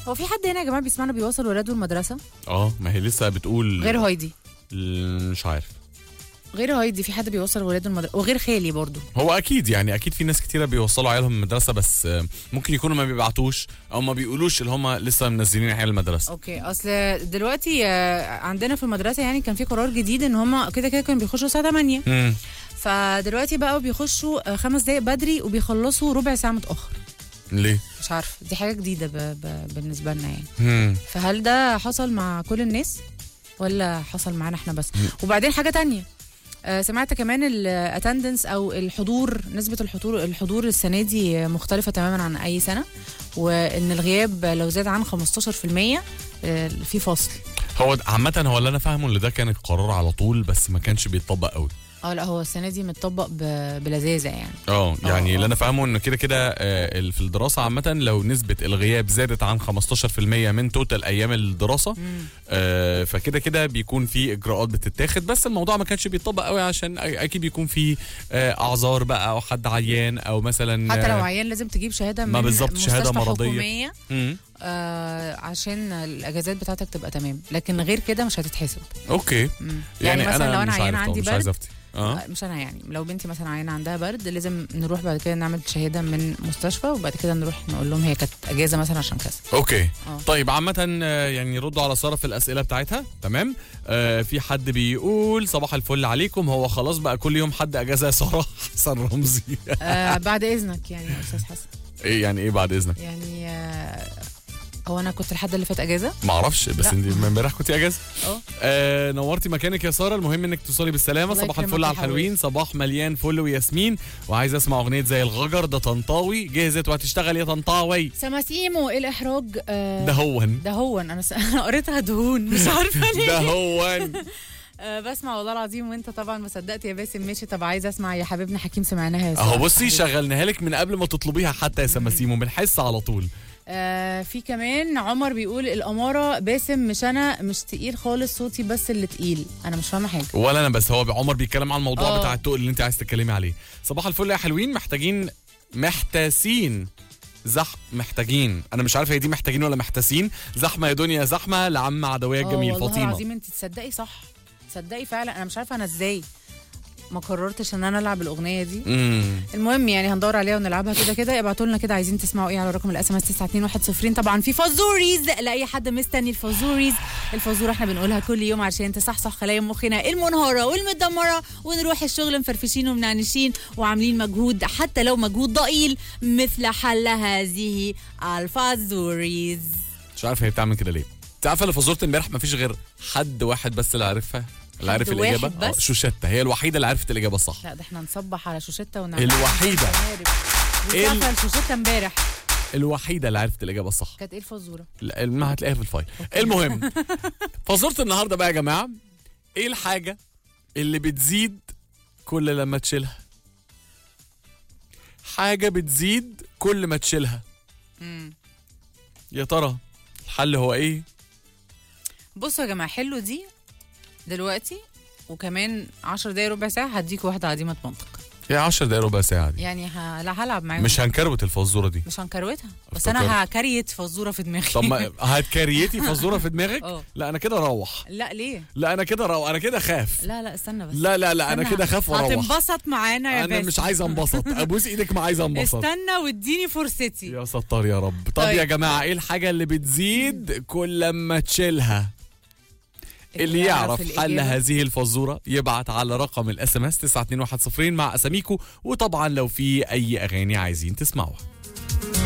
هو في حد هنا يا جماعه بيسمعنا بيوصل ولاده المدرسه اه ما هي لسه بتقول غير هايدي ل- مش عارف غير هايدي في حد بيوصل ولاده المدرسه وغير خالي برضو هو اكيد يعني اكيد في ناس كتيره بيوصلوا عيالهم المدرسه بس آه، ممكن يكونوا ما بيبعتوش او ما بيقولوش اللي هم لسه منزلين عيال المدرسه اوكي اصل دلوقتي آه، عندنا في المدرسه يعني كان في قرار جديد ان هم كده كده كانوا بيخشوا الساعه 8 امم فدلوقتي بقوا بيخشوا آه، خمس دقايق بدري وبيخلصوا ربع ساعه متاخر ليه مش عارفه دي حاجه جديده ب... ب... بالنسبه لنا يعني امم فهل ده حصل مع كل الناس ولا حصل معانا احنا بس وبعدين حاجه تانية آه، سمعت كمان الاتندنس او الحضور نسبه الحضور الحضور السنه دي مختلفه تماما عن اي سنه وان الغياب لو زاد عن 15% آه، في فصل هو د- عامه هو اللي انا فاهمه ان ده كان القرار على طول بس ما كانش بيتطبق قوي اه لا هو السنه دي متطبق ب- بلذاذه يعني اه يعني آه. اللي انا فاهمه انه كده كده آه، ال- في الدراسه عامه لو نسبه الغياب زادت عن 15% من توتال ايام الدراسه آه، فكده كده بيكون في اجراءات بتتاخد بس الموضوع ما كانش بيتطبق قوي عشان أ- اكيد بيكون في آه، اعذار بقى او حد عيان او مثلا حتى لو آه، عيان لازم تجيب شهاده من ما بالظبط، شهادة مستشفى مرضية. حكوميه مم. آه عشان الاجازات بتاعتك تبقى تمام لكن غير كده مش هتتحسب اوكي مم. يعني, مثلا انا لو انا مش عيان عارف عندي طبعاً، مش عايز برد افتي اه آه، مش انا يعني لو بنتي مثلا عيانه عندها برد لازم نروح بعد كده نعمل شهاده من مستشفى وبعد كده نروح نقول لهم هي كانت اجازه مثلا عشان كذا اوكي آه. طيب عامة آه، يعني ردوا على سارة في الأسئلة بتاعتها تمام آه في حد بيقول صباح الفل عليكم هو خلاص بقى كل يوم حد أجازة يا سارة حسن رمزي آه بعد اذنك يعني يا استاذ حسن ايه يعني ايه بعد إذنك يعني آه هو انا كنت الحد اللي فات اجازه معرفش بس لا. انت من امبارح كنت اجازة اه آه نورتي مكانك يا سارة المهم انك توصلي بالسلامة الله صباح يكرمك الفل يا على الحلوين صباح مليان فل وياسمين وعايز اسمع اغنية زي الغجر ده طنطاوي جهزت وهتشتغل يا طنطاوي سماسيمو ايه الاحراج آه ده هون ده هو انا س... انا قريتها دهون مش عارفه ليه ده هون آه بسمع والله العظيم وانت طبعا ما صدقت يا باسم ماشي طب عايزه اسمع يا حبيبنا حكيم سمعناها يا اهو سارة. بصي شغلناها لك من قبل ما تطلبيها حتى يا سماسيمو بنحس على طول آه في كمان عمر بيقول الأمارة باسم مش أنا مش تقيل خالص صوتي بس اللي تقيل أنا مش فاهمة حاجة ولا انا بس هو عمر بيتكلم عن الموضوع آه. بتاع التقل اللي انت عايز تتكلمي عليه صباح الفل يا حلوين محتاجين محتاسين زح محتاجين انا مش عارف هي دي محتاجين ولا محتاسين زحمه يا دنيا زحمه لعم عدويه آه الجميل والله فاطمه العظيم أنت تصدقي صح تصدقي فعلا أنا مش عارفة أنا إزاي ما قررتش ان انا العب الاغنيه دي امم المهم يعني هندور عليها ونلعبها كده كده ابعتوا لنا كده عايزين تسمعوا ايه على رقم الاس ام اس 921 طبعا في فازوريز لاي حد مستني الفازوريز الفازوره احنا بنقولها كل يوم عشان تصحصح خلايا مخنا المنهاره والمدمره ونروح الشغل مفرفشين ومنعنشين وعاملين مجهود حتى لو مجهود ضئيل مثل حل هذه الفازوريز مش عارف هي بتعمل كده ليه انت عارفه اللي فزورت امبارح مفيش غير حد واحد بس اللي عارفها اللي عارف حد الاجابه واحد بس؟ آه، شوشته هي الوحيده اللي عرفت الاجابه الصح لا ده احنا نصبح على شوشته ونعمل الوحيدة. ايه ال- الشوشته امبارح الوحيده اللي عرفت الاجابه الصح كانت ايه الفازوره لا، ما هتلاقيها في الفايل المهم فزورت النهارده بقى يا جماعه ايه الحاجه اللي بتزيد كل لما تشيلها حاجه بتزيد كل ما تشيلها مم. يا ترى الحل هو ايه بصوا يا جماعه حلوا دي دلوقتي وكمان 10 دقايق ربع ساعه هديك واحده عديمه منطق هي 10 دقايق ربع ساعه دي يعني ه... لا هلعب معاهم مش هنكروت الفزوره دي مش هنكروتها بس افتكرت. انا هكريت فزوره في دماغي طب ما هتكريتي فزوره في دماغك اه. لا انا كده اروح لا ليه لا انا كده روح انا كده خاف لا لا استنى بس لا لا لا انا استنى. كده خاف واروح هتنبسط معانا يا انا باسم مش عايز انبسط ابوس ايدك ما عايز انبسط استنى واديني فرصتي يا ستار يا رب طب طيب. يا جماعه ايه الحاجه اللي بتزيد كل لما تشيلها اللي يعرف حل الإجابة. هذه الفزوره يبعت على رقم الاس ام اس 92110 مع اساميكو وطبعا لو في اي اغاني عايزين تسمعوها